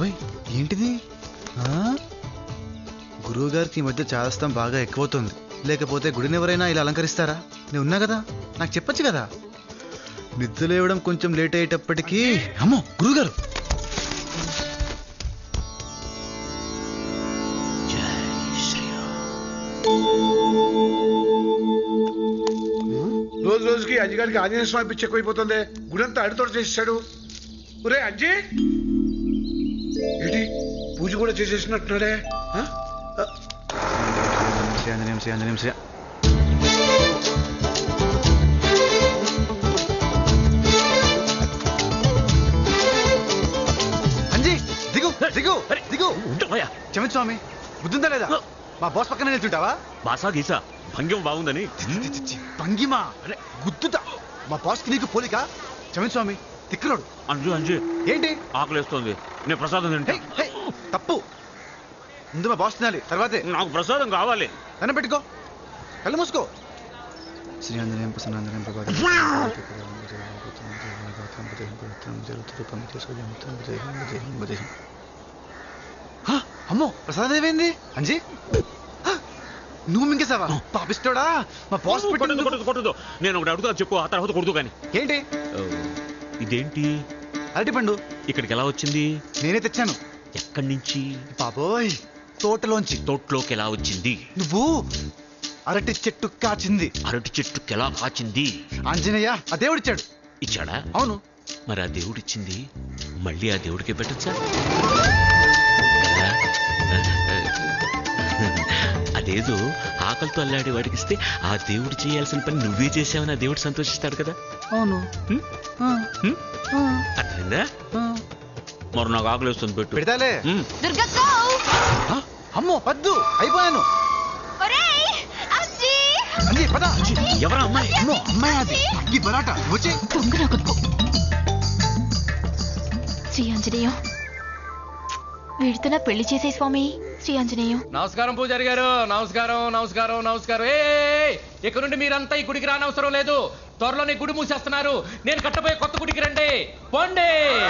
బాబాయ్ ఏంటిది గురువు గారికి ఈ మధ్య చాదస్తం బాగా ఎక్కువవుతుంది లేకపోతే గుడిని ఎవరైనా ఇలా అలంకరిస్తారా నేను ఉన్నా కదా నాకు చెప్పొచ్చు కదా నిద్ర లేవడం కొంచెం లేట్ అయ్యేటప్పటికీ అమ్మో గురువుగారు రోజు రోజుకి అజ్జిగారికి ఆంజనేయ స్వామి పిచ్చి ఎక్కువైపోతుంది గుడంతా అడితోట చేసేసాడు ఒరే అజ్జి ఏంటి పూజ కూడా చేసేసినట్టున్నాడే ఆ? ఆ, శ్రీ ఆంజనేయం శ్రీ ఆంజనేయం శ్రీ అంజీ దిగు దిగు దిగు ఉంటావయ్యా క్షమించు స్వామి బుద్ధిందా లేదా మా బాస్ పక్కన నిల్చుంటావా బాసా గీసా భంగ్యం బాగుందని భంగిమా అరే గుద్దుతా మా బాస్కి నీకు పోలిక క్షమించు స్వామి తిక్కలోడు అంజు అంజు ఏంటి ఆకలేస్తోంది నేను ప్రసాదం తింటా హే, హే, తప్పు ముందు మా బాస్ తినాలి తర్వాతే నాకు ప్రసాదం కావాలి దండం పెట్టుకో కళ్ళు మూసుకో శ్రీ ఆంజనేయం ప్రసన్నాంజనేయం ప్రభాతం హ, అమ్మో ప్రసాదం ఏమైంది అంజీ హ, నువ్వు మింగేసావా పాపిస్తాడా మా బాస్ కొట్టదు పెట్టింది కొట్టదు కొట్టదు నేను ఒకటి అడుగుతా చెప్పు ఆ తర్వాత కొడుతూ కానీ ఏంటి ఇదేంటి అరటి పండు ఇక్కడికి ఎలా వచ్చింది నేనే తెచ్చాను ఎక్కడి నుంచి బాబోయ్ తోటలోంచి తోటలోకి ఎలా వచ్చింది నువ్వు అరటి చెట్టు కాచింది అరటి చెట్టుకి ఎలా కాచింది ఆంజనేయ ఆ దేవుడిచ్చాడు ఇచ్చాడా అవును మరి ఆ దేవుడిచ్చింది మళ్ళీ ఆ దేవుడికి పెట్టచ్చా అదేదో ఆకలితో అల్లాడి వాడికి ఇస్తే ఆ దేవుడు చేయాల్సిన పని నువ్వే చేసావని ఆ దేవుడు సంతోషిస్తాడు కదా అవును హ్మ్? ఆ, హ్మ్? ఆ, అర్థమైందా ఆ. మరి నాకు ఆకలి వస్తుంది పెట్టు పెడతాలే హ్మ్. దుర్గక్కో ఆ, అమ్మో పద్దు అయిపోయాను ఒరేయ్ అజ్జి అంజీ పద ఎవరా అమ్మాయి అమ్మో అమ్మాయి అది ఈ బరాట వచ్చే దొంగ నా కొడుకు శ్రీ ఆంజనేయం వీడితో నా పెళ్లి చేసే స్వామి శ్రీ ఆంజనేయం నమస్కారం పూజారి గారు నమస్కారం నమస్కారం నమస్కారం ఏ ఇక్కడ నుండి మీరంతా ఈ గుడికి రానవసరం లేదు త్వరలోనే గుడి మూసేస్తున్నారు నేను కట్టబోయే కొత్త గుడికి రండి పోండి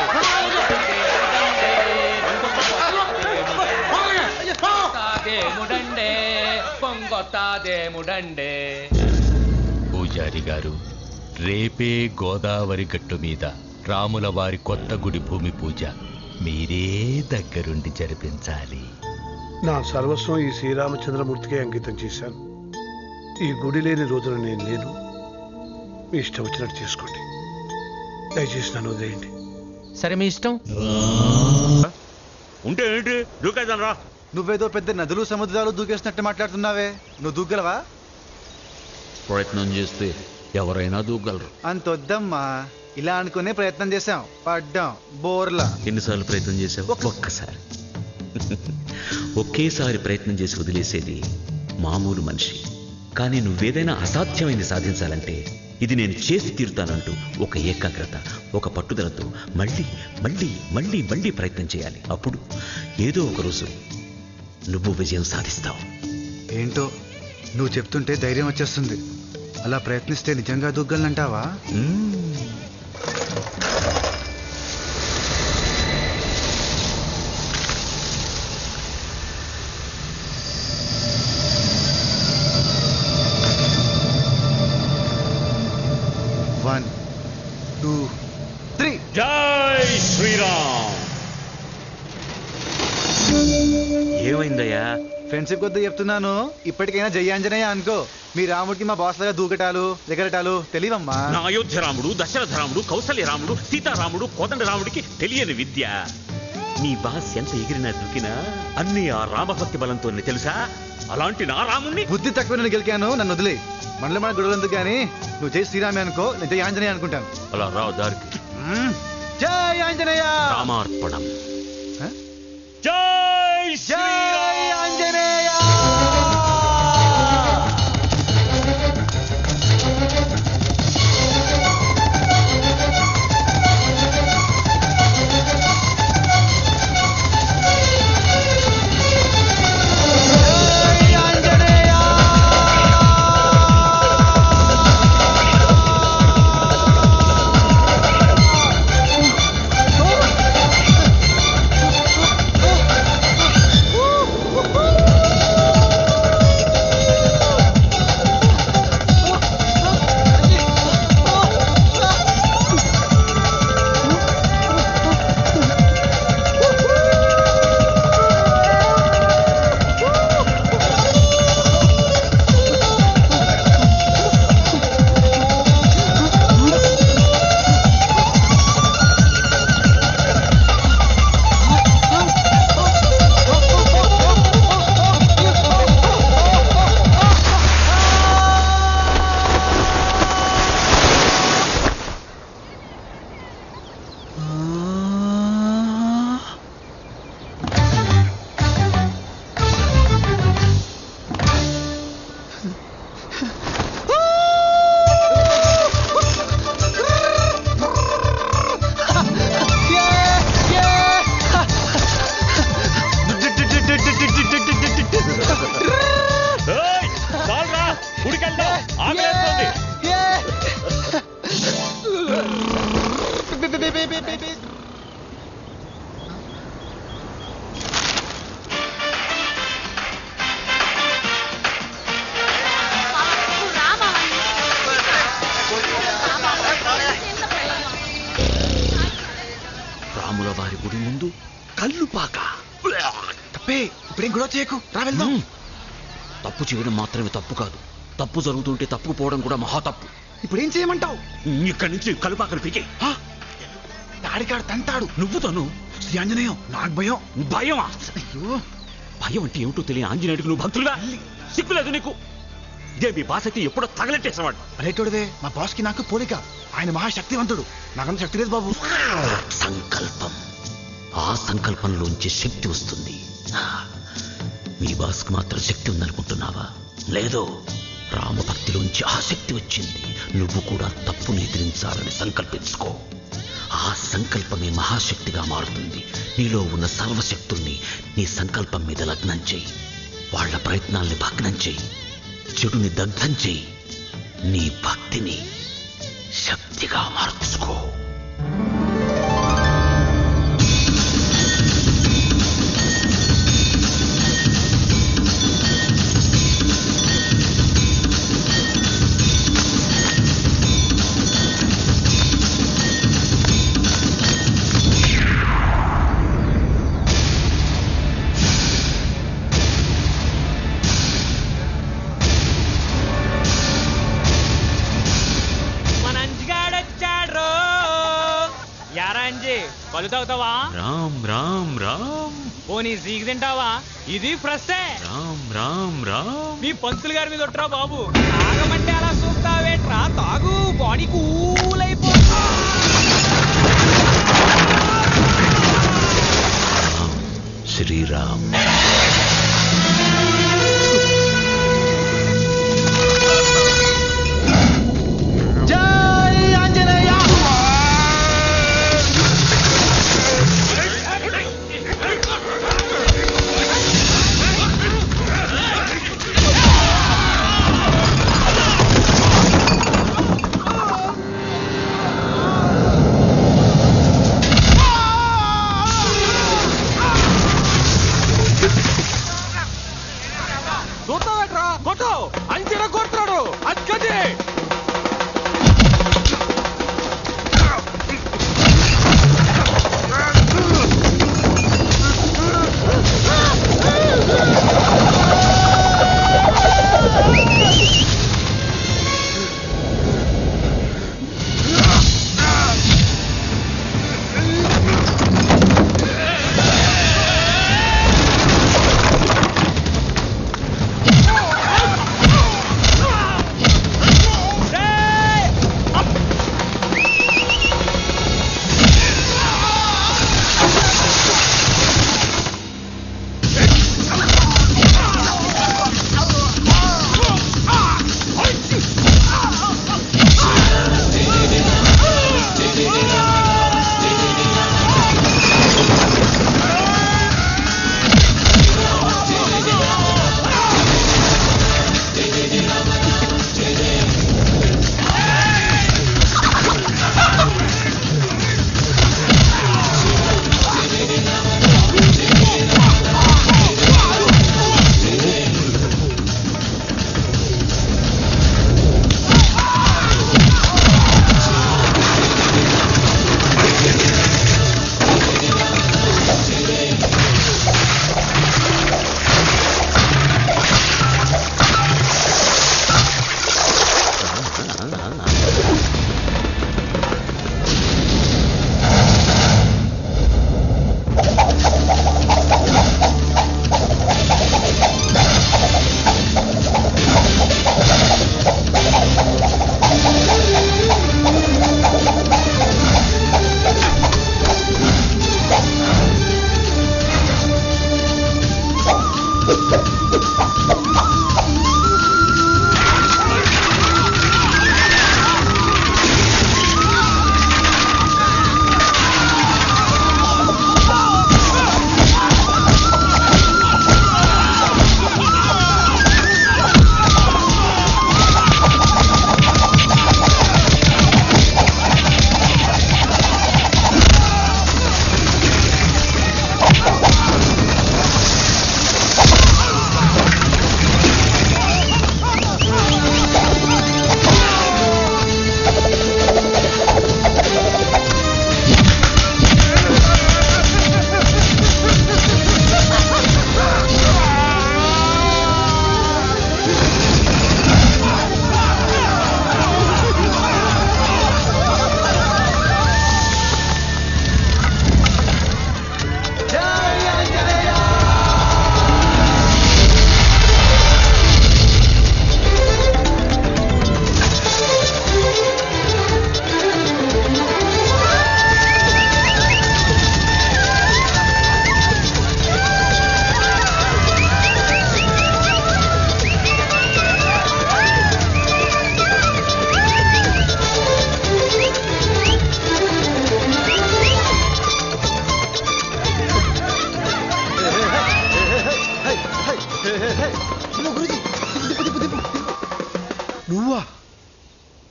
దేముడండే పొంగొత్త దేముడండే పూజారి గారు రేపే గోదావరి గట్టు మీద రాముల వారి కొత్త గుడి భూమి పూజ మీరే దగ్గరుండి జరిపించాలి నా సర్వస్వం ఈ శ్రీరామచంద్రమూర్తికే అంకితం చేశాను ఈ గుడి లేని రోజున నేను లేను మీ ఇష్టం వచ్చినట్టు చేసుకోండి దయచేసి నన్ను వదిలేయండి సరే మీ ఇష్టం ఉంటే ఏంటి దూకేదాను రా నువ్వేదో పెద్ద నదులు సముద్రాలు దూకేసినట్టు మాట్లాడుతున్నావే నువ్వు దూగ్గలవా ప్రయత్నం చేస్తే ఎవరైనా దూకగలరు అంత వద్దమ్మా ఇలా అనుకునే ప్రయత్నం చేశాం పడ్డాం బోర్లా ఎన్నిసార్లు ప్రయత్నం చేసావు ఒక్క- ఒక్కసారి ఒకేసారి ప్రయత్నం చేసి వదిలేసేది మామూలు మనిషి కానీ నువ్వేదైనా అసాధ్యమైంది సాధించాలంటే ఇది నేను చేసి తీరుతానంటూ ఒక ఏకాగ్రత ఒక పట్టుదలతో మళ్ళీ మళ్ళీ మళ్ళీ మళ్ళీ ప్రయత్నం చేయాలి అప్పుడు ఏదో ఒక రోజు నువ్వు విజయం సాధిస్తావు ఏంటో నువ్వు చెప్తుంటే ధైర్యం వచ్చేస్తుంది అలా ప్రయత్నిస్తే నిజంగా దూగ్గలనంటావా మ్మ్. వన్ టూ త్రీ జై శ్రీరామ్ ఏమైందయ్యా ఫ్రెండ్షిప్ కొద్ది చెప్తున్నాను ఇప్పటికైనా జై ఆంజనేయ అనుకో మీ రాముడికి మా బాస్ లాగా దూకటాలు ఎగరటాలు తెలియవమ్మా నా అయోధ్య రాముడు దశరథ రాముడు కౌసల్య రాముడు సీతారాముడు కోదండ రాముడికి తెలియని విద్య నీ బాస్ ఎంత ఎగిరినా దూకినా అన్ని ఆ రామభక్తి బలంతోనే తెలుసా అలాంటి నా రాముణ్ణి బుద్ధి తక్కువ నేను గెలికాను నన్ను వదిలే మనలో మన గొడవలు ఎందుకు కానీ నువ్వు జై శ్రీరామే అనుకో నేను జై ఆంజనేయ అనుకుంటాను అలా రా దారికి మ్మ్. జై ఆంజనేయ రామార్పణం హ? జై జై శ్రీరామ్ ఆంజనేయ జై ఆంజనేయ ముందు కళ్ళు పాక తప్పే ఇప్పుడేం గొడవ చేయకు రా వెళ్దాం మ్మ్. తప్పు చేయడం మాత్రమే తప్పు కాదు తప్పు జరుగుతుంటే తప్పుకుపోవడం కూడా మహా తప్పు ఇప్పుడు ఏం చేయమంటావు ఇక్కడి నుంచి కలుపాకలు పీకే తాడికాడు తంతాడు నువ్వు తను శ్రీ ఆంజనేయం నాకు భయం భయమా అయ్యో భయం అంటే ఏమిటో తెలియని ఆంజనేయుడికి నువ్వు భక్తులుగా సిగ్గులేదు నీకు ఇదే మీ బాస్ అయితే ఎప్పుడో తగలెట్టేసేవాడు అరేటోడివే మా బాస్ కి నాకు పోలిక ఆయన మహాశక్తివంతుడు నాకంత శక్తి లేదు బాబు సంకల్పం ఆ సంకల్పంలోంచి శక్తి వస్తుంది మీ బాస్కి మాత్రం శక్తి ఉందనుకుంటున్నావా లేదో రామభక్తిలోంచి ఆ శక్తి వచ్చింది నువ్వు కూడా తప్పును ఎదిరించాలని సంకల్పించుకో ఆ సంకల్పమే మహాశక్తిగా మారుతుంది నీలో ఉన్న సర్వశక్తుల్ని నీ సంకల్పం మీద లగ్నం చేయి వాళ్ళ ప్రయత్నాల్ని భగ్నం చేయి చెడుని దగ్ధం చేయి నీ భక్తిని శక్తిగా మార్చుకో మన అంజిగాడొచ్చాడ్రో యారా అంజి పలు తాగుతావా రామ్ రామ్ రామ్ పోనీ సీకి తింటావా ఇది ఫ్రెషే రామ్ రామ్ రామ్ మీ పంతులు గారి మీద ఒట్రా బాబు తాగమంటే అలా చూస్తావేట్రా తాగు బాడీ కూల్ అయిపో రామ్ శ్రీరామ్ జై ఆంజనేయ ఆ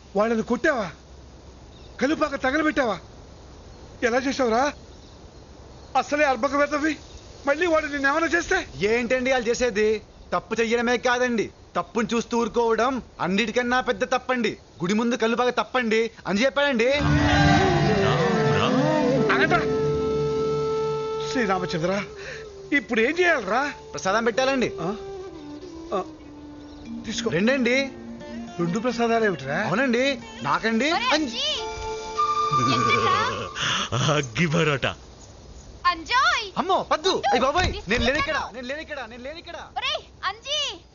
వాళ్ళని కొట్టావా కలుపాక తగలబెట్టావా ఎలా చేసావురా అసలే అర్భకవేతవి మళ్ళీ వాడు నిన్నేమైనా చేస్తే ఏంటండి వాళ్ళు చేసేది తప్పు చెయ్యడమే కాదండి తప్పుని చూస్తూ ఊరుకోవడం అన్నిటికన్నా పెద్ద తప్పండి గుడి ముందు కళ్ళు బాగా తప్పండి అని చెప్పాడండి అనగా శ్రీరామచంద్ర ఇప్పుడు ఏం చేయాలరా ప్రసాదం పెట్టాలండి ఆ? ఆ, తీసుకో రెండండి రెండు ప్రసాదాలు ఏమిట్రా అవునండి నాకండి ఒరే అం- అంజీ! ఎంతరా? అగ్గి పరోటా అంజోయ్ అమ్మో పద్దు అయ్యి బాబాయ్ నేను లేనిక్కడ నేను లేనిక్కడ నేను లేనిక్కడ ఒరే అంజీ